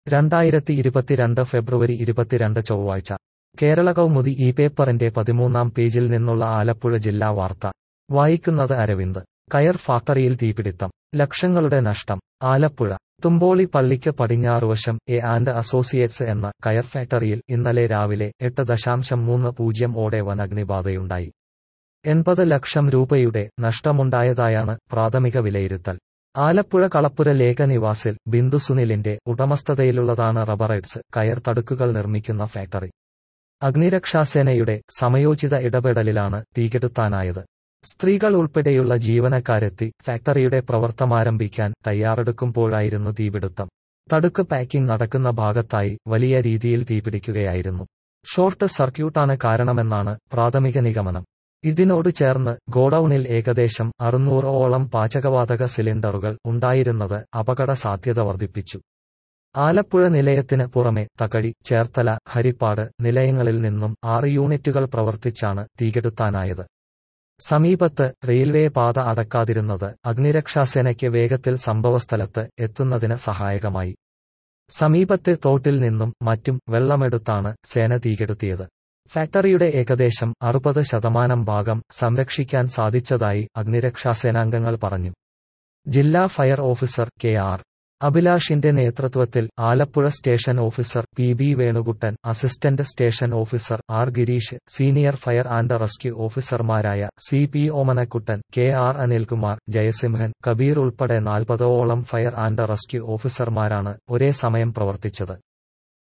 രണ്ടായിരത്തി ഇരുപത്തിരണ്ട് ഫെബ്രുവരി ഇരുപത്തിരണ്ട് ചൊവ്വാഴ്ച കേരള കൗമുദി ഈ പേപ്പറിന്റെ പതിമൂന്നാം പേജിൽ നിന്നുള്ള ആലപ്പുഴ ജില്ലാ വാർത്ത വായിക്കുന്നത് അരവിന്ദ് കയർ ഫാക്ടറിയിൽ തീപിടിത്തം ലക്ഷങ്ങളുടെ നഷ്ടം ആലപ്പുഴ തുമ്പോളി പള്ളിക്ക് പടിഞ്ഞാറുവശം എ ആൻഡ് അസോസിയേറ്റ്സ് എന്ന കയർ ഫാക്ടറിയിൽ ഇന്നലെ രാവിലെ എട്ട് ദശാംശം മൂന്ന് പൂജ്യം ഓടെ വൻ അഗ്നിബാധയുണ്ടായി എൺപത് ലക്ഷം രൂപയുടെ നഷ്ടമുണ്ടായതായാണ് പ്രാഥമിക വിലയിരുത്തൽ ആലപ്പുഴ കളപ്പുര ലേഖ നിവാസിൽ ബിന്ദു സുനിലിന്റെ ഉടമസ്ഥതയിലുള്ളതാണ് റബ്ബറൈഡ്സ് കയർ തടുക്കുകൾ നിർമ്മിക്കുന്ന ഫാക്ടറി അഗ്നിരക്ഷാസേനയുടെ സമയോചിത ഇടപെടലിലാണ് തീകെടുത്താനായത് സ്ത്രീകൾ ഉൾപ്പെടെയുള്ള ജീവനക്കാരെത്തി ഫാക്ടറിയുടെ പ്രവർത്തമാരംഭിക്കാൻ തയ്യാറെടുക്കുമ്പോഴായിരുന്നു തീപിടുത്തം തടുക്ക് പാക്കിംഗ് നടക്കുന്ന ഭാഗത്തായി വലിയ രീതിയിൽ തീപിടിക്കുകയായിരുന്നു ഷോർട്ട് സർക്യൂട്ടാണ് കാരണമെന്നാണ് പ്രാഥമിക നിഗമനം ഇതിനോട് ചേർന്ന് ഗോഡൌണിൽ ഏകദേശം അറുന്നൂറോളം പാചകവാതക സിലിണ്ടറുകൾ ഉണ്ടായിരുന്നത് അപകട സാധ്യത വർദ്ധിപ്പിച്ചു ആലപ്പുഴ നിലയത്തിന് പുറമെ തകഴി ചേർത്തല ഹരിപ്പാട് നിലയങ്ങളിൽ നിന്നും ആറ് യൂണിറ്റുകൾ പ്രവർത്തിച്ചാണ് തീകെടുത്താനായത് സമീപത്ത് റെയിൽവേ പാത അടക്കാതിരുന്നത് അഗ്നിരക്ഷാസേനയ്ക്ക് വേഗത്തിൽ സംഭവസ്ഥലത്ത് എത്തുന്നതിന് സഹായകമായി സമീപത്തെ തോട്ടിൽ നിന്നും മറ്റും വെള്ളമെടുത്താണ് സേന തീകെടുത്തിയത് ഫാക്ടറിയുടെ ഏകദേശം അറുപത് ശതമാനം ഭാഗം സംരക്ഷിക്കാൻ സാധിച്ചതായി അഗ്നിരക്ഷാസേനാംഗങ്ങൾ പറഞ്ഞു ജില്ലാ ഫയർ ഓഫീസർ കെ ആർ അഭിലാഷിന്റെ നേതൃത്വത്തിൽ Alappuzha station officer P B Venukuttan assistant station officer R Gireesh senior fire and rescue ഓഫീസർമാരായ C P Omanakuttan K R Anilkumar Jayasimhan Kabeer ഉൾപ്പെടെ നാൽപ്പതോളം ഫയർ ആൻഡ് റെസ്ക്യൂ ഓഫീസർമാരാണ് ഒരേ സമയം പ്രവർത്തിച്ചത്